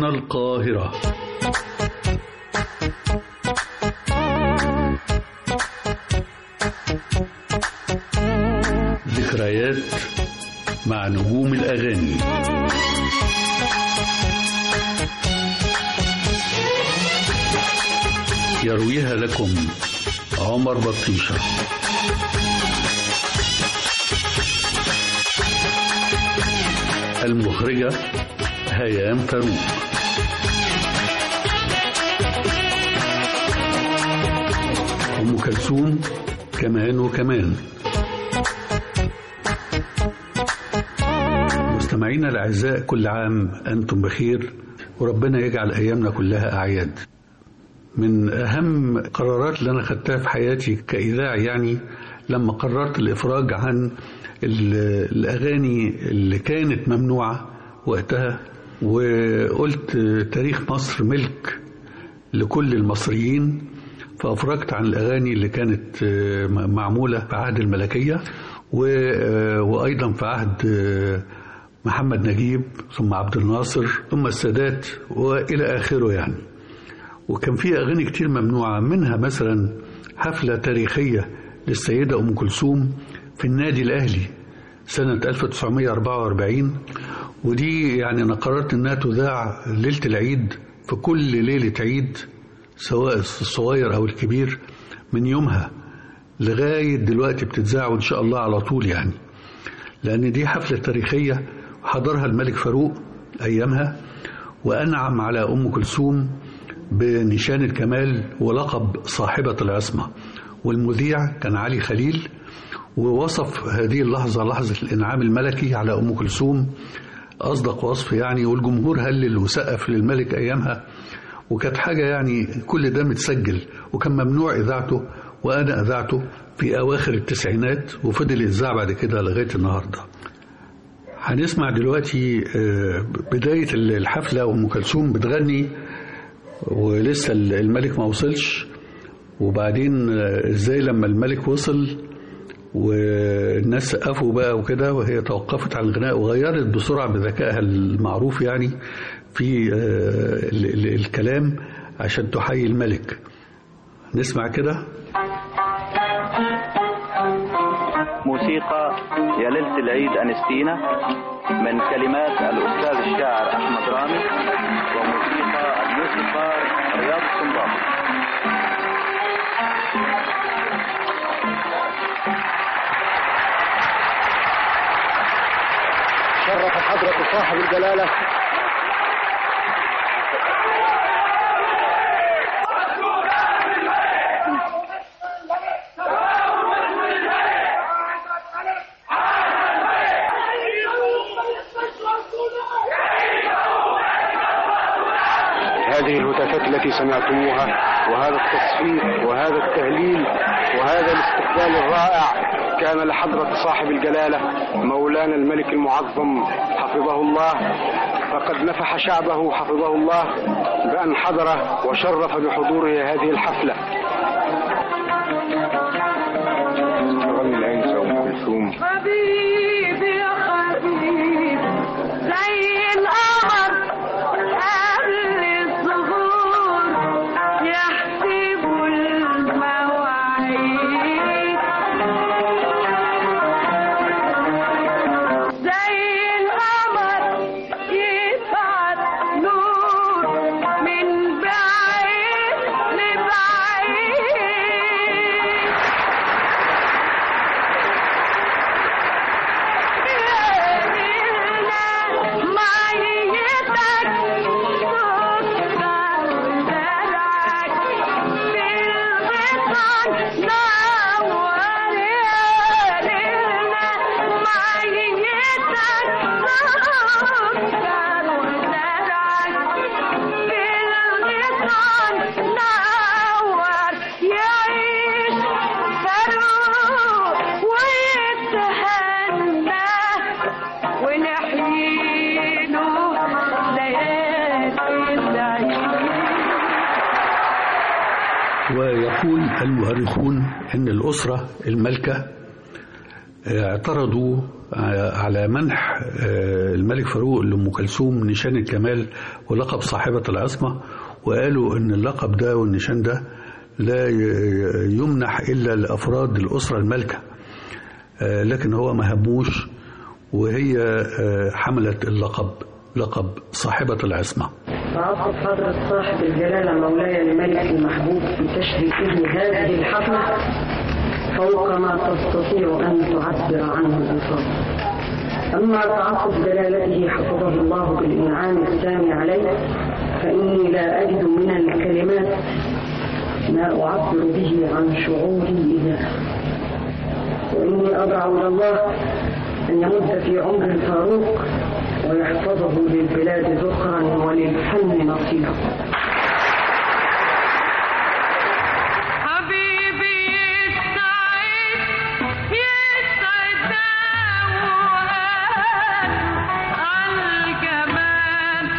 القاهرة ذكريات مع نجوم الأغاني يرويها لكم عمر بطيشة المخرجة هيام فاروق أم كلثوم كمان وكمان مستمعينا الأعزاء كل عام أنتم بخير وربنا يجعل أيامنا كلها أعياد من أهم قرارات اللي أنا خدتها في حياتي كإذاعي يعني لما قررت الإفراج عن الأغاني اللي كانت ممنوعة وقتها وقلت تاريخ مصر ملك لكل المصريين فأفرجت عن الأغاني اللي كانت معمولة في عهد الملكية وأيضا في عهد محمد نجيب ثم عبد الناصر ثم السادات وإلى آخره يعني وكان في أغاني كتير ممنوعة منها مثلا حفلة تاريخية للسيدة أم كلثوم في النادي الأهلي سنة 1944 ودي يعني أنا قررت إنها تذاع ليلة العيد في كل ليلة عيد سواء الصغير أو الكبير من يومها لغاية دلوقتي بتتذاع وإن شاء الله على طول يعني لأن دي حفلة تاريخية حضرها الملك فاروق أيامها وأنعم على أم كلثوم بنشان الكمال ولقب صاحبة العصمة والمذيع كان علي خليل ووصف هذه اللحظة لحظة الإنعام الملكي على أم كلثوم أصدق وصف يعني والجمهور هلل وسقف للملك أيامها وكانت حاجة يعني كل ده متسجل وكان ممنوع إذاعته وأنا أذاعته في أواخر التسعينات وفضل يتذاع بعد كده لغاية النهاردة هنسمع دلوقتي بداية الحفلة وأم كلثوم بتغني ولسه الملك ما وصلش وبعدين ازاي لما الملك وصل والناس سقفوا بقى وكده وهي توقفت عن الغناء وغيرت بسرعة بذكائها المعروف يعني في الكلام عشان تحيي الملك نسمع كده موسيقى يا ليلة العيد أنستينا من كلمات الأستاذ الشاعر أحمد رامي وموسيقى الموسيقار رياض السنباطي شرف حضرة صاحب الجلالة هذه الهتافات التي سمعتموها وهذا التصفيق وهذا التهليل وهذا الاستقبال الرائع كان لحضرة صاحب الجلالة مولانا الملك المعظم حفظه الله فقد نفح شعبه حفظه الله بأن حضر وشرف بحضوره هذه الحفلة تغني الأنسة أم كلثوم حبيبي يا حبيبي زي القمر قبل الظهور يحسبوا المواعيد زي القمر يبعت نور من بعيد لبعيد يعيش فاروق ويتهنى ونحيي له ليالي العيد ويقول المؤرخون ان الاسره المالكه اعترضوا على منح آه، الملك فاروق لأم كلثوم نشان الكمال ولقب صاحبة العصمة وقالوا إن اللقب ده والنشان ده لا ي- يمنح إلا لأفراد الأسرة المالكة آه، لكن هو ما هموش وهي آه، حملت اللقب لقب صاحبة العصمة تعاقب حضرة صاحب الجلالة مولاي الملك المحبوب بتشريفه هذه الحفلة فوق ما تستطيع أن تعبر عنه الألفاظ أما تعاقب جلالته حفظه الله بالإنعام السامي عليه فإني لا أجد من الكلمات ما أعبر به عن شعوري إياه وإني أدعو إلى الله أن يمد في عمر الفاروق ويحفظه للبلاد ذخرا وللفن نصيرا حبيبي يسعد يسعد أوقات عالجمال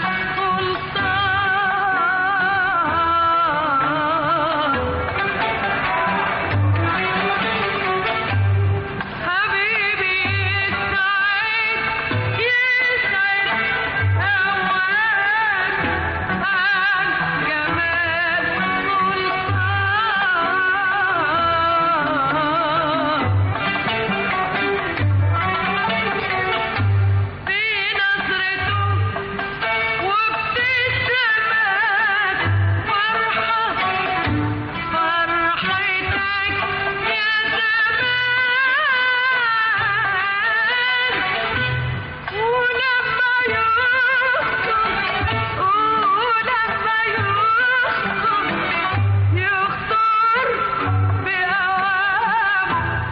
سلطان حبيبي يسعد يسعد أوقات عالجمال سلطان في نظرته وابتسامات فرحة فرحتك يا زمان ولما يخطر ولما يخطر يخطر بأوام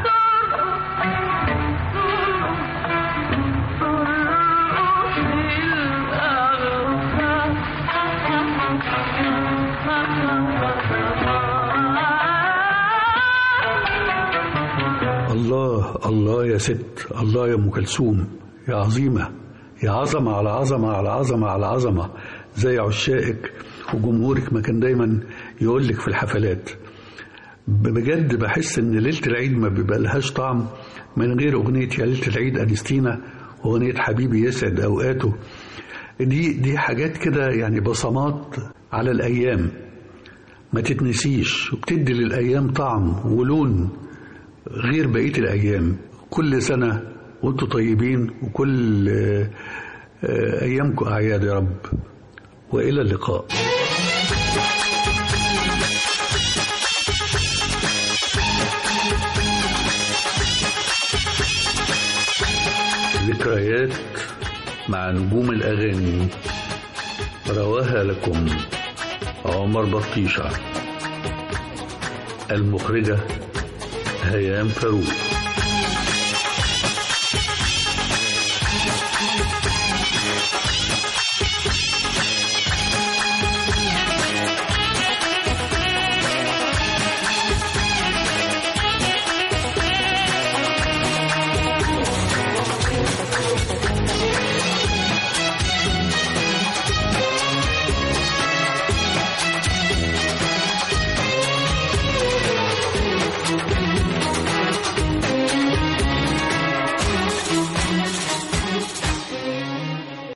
الله الله يا ست الله يا ام كلثوم يا عظيمه يا عظمه على عظمه على عظمه على عظمه زي عشائك وجمهورك ما كان دايما يقول لك في الحفلات بجد بحس ان ليله العيد ما بيبقى لهاش طعم من غير اغنيه يا ليله العيد انستينا واغنيه حبيبي يسعد اوقاته دي دي حاجات كده يعني بصمات على الايام ما تتنسيش وبتدي للايام طعم ولون غير بقية الأيام كل سنة وانتم طيبين وكل آه، آه، أيامكم أعياد يا رب وإلى اللقاء ذكريات مع نجوم الأغاني رواها لكم عمر بطيشة المخرجة هيام فاروق